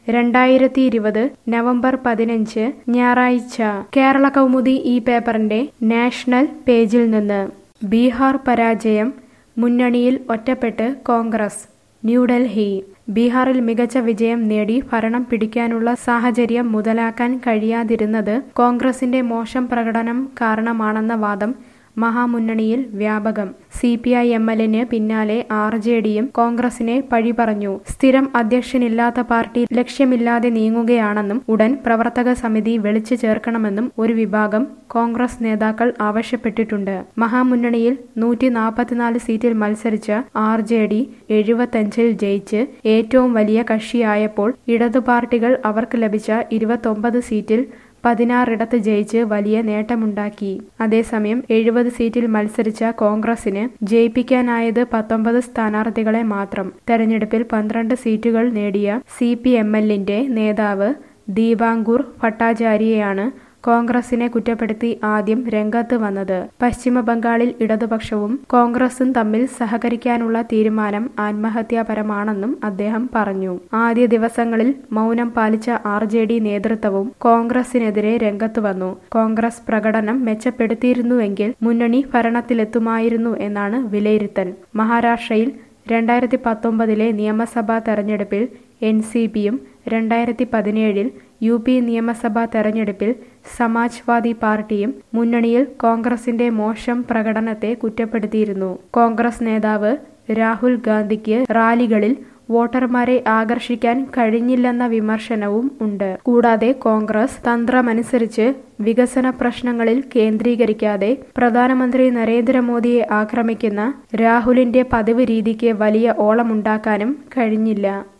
രണ്ടായിരത്തി ഇരുപത് നവംബർ പതിനഞ്ച് ഞായറാഴ്ച കേരള കൗമുദി ഈ പേപ്പറിന്റെ നാഷണൽ പേജിൽ നിന്ന് ബീഹാർ പരാജയം മുന്നണിയിൽ ഒറ്റപ്പെട്ട് കോൺഗ്രസ് ന്യൂഡൽഹി ബീഹാറിൽ മികച്ച വിജയം നേടി ഭരണം പിടിക്കാനുള്ള സാഹചര്യം മുതലാക്കാൻ കഴിയാതിരുന്നത് കോൺഗ്രസിന്റെ മോശം പ്രകടനം കാരണമാണെന്ന വാദം മഹാമുന്നണിയിൽ വ്യാപകം സി പി ഐ എം എല്ലിന് പിന്നാലെ ആർ ജെ ഡിയും കോൺഗ്രസിനെ പഴി പറഞ്ഞു സ്ഥിരം അധ്യക്ഷനില്ലാത്ത പാർട്ടി ലക്ഷ്യമില്ലാതെ നീങ്ങുകയാണെന്നും ഉടൻ പ്രവർത്തക സമിതി വിളിച്ചു ചേർക്കണമെന്നും ഒരു വിഭാഗം കോൺഗ്രസ് നേതാക്കൾ ആവശ്യപ്പെട്ടിട്ടുണ്ട് മഹാമുന്നണിയിൽ നൂറ്റി നാൽപ്പത്തിനാല് സീറ്റിൽ മത്സരിച്ച ആർ ജെ ഡി എഴുപത്തഞ്ചിൽ ജയിച്ച് ഏറ്റവും വലിയ കക്ഷിയായപ്പോൾ ഇടതു പാർട്ടികൾ അവർക്ക് ലഭിച്ച ഇരുപത്തൊമ്പത് സീറ്റിൽ പതിനാറിടത്ത് ജയിച്ച് വലിയ നേട്ടമുണ്ടാക്കി അതേസമയം എഴുപത് സീറ്റിൽ മത്സരിച്ച കോൺഗ്രസിന് ജയിപ്പിക്കാനായത് പത്തൊമ്പത് സ്ഥാനാർത്ഥികളെ മാത്രം തെരഞ്ഞെടുപ്പിൽ പന്ത്രണ്ട് സീറ്റുകൾ നേടിയ സി പി എം എല്ലിന്റെ നേതാവ് ദീപാങ്കുർ ഭട്ടാചാര്യയാണ് കോൺഗ്രസിനെ കുറ്റപ്പെടുത്തി ആദ്യം രംഗത്ത് വന്നത് പശ്ചിമ ബംഗാളിൽ ഇടതുപക്ഷവും കോൺഗ്രസും തമ്മിൽ സഹകരിക്കാനുള്ള തീരുമാനം ആത്മഹത്യാപരമാണെന്നും അദ്ദേഹം പറഞ്ഞു ആദ്യ ദിവസങ്ങളിൽ മൗനം പാലിച്ച ആർ ജെ ഡി നേതൃത്വവും കോൺഗ്രസിനെതിരെ രംഗത്ത് വന്നു കോൺഗ്രസ് പ്രകടനം മെച്ചപ്പെടുത്തിയിരുന്നുവെങ്കിൽ മുന്നണി ഭരണത്തിലെത്തുമായിരുന്നു എന്നാണ് വിലയിരുത്തൽ മഹാരാഷ്ട്രയിൽ രണ്ടായിരത്തി പത്തൊമ്പതിലെ നിയമസഭാ തെരഞ്ഞെടുപ്പിൽ എൻ സി പിയും രണ്ടായിരത്തി പതിനേഴിൽ യു പി നിയമസഭാ തെരഞ്ഞെടുപ്പിൽ സമാജ്വാദി പാർട്ടിയും മുന്നണിയിൽ കോൺഗ്രസിന്റെ മോശം പ്രകടനത്തെ കുറ്റപ്പെടുത്തിയിരുന്നു കോൺഗ്രസ് നേതാവ് രാഹുൽ ഗാന്ധിക്ക് റാലികളിൽ വോട്ടർമാരെ ആകർഷിക്കാൻ കഴിഞ്ഞില്ലെന്ന വിമർശനവും ഉണ്ട് കൂടാതെ കോൺഗ്രസ് തന്ത്രമനുസരിച്ച് വികസന പ്രശ്നങ്ങളിൽ കേന്ദ്രീകരിക്കാതെ പ്രധാനമന്ത്രി നരേന്ദ്രമോദിയെ ആക്രമിക്കുന്ന രാഹുലിന്റെ പതിവ് രീതിക്ക് വലിയ ഓളമുണ്ടാക്കാനും കഴിഞ്ഞില്ല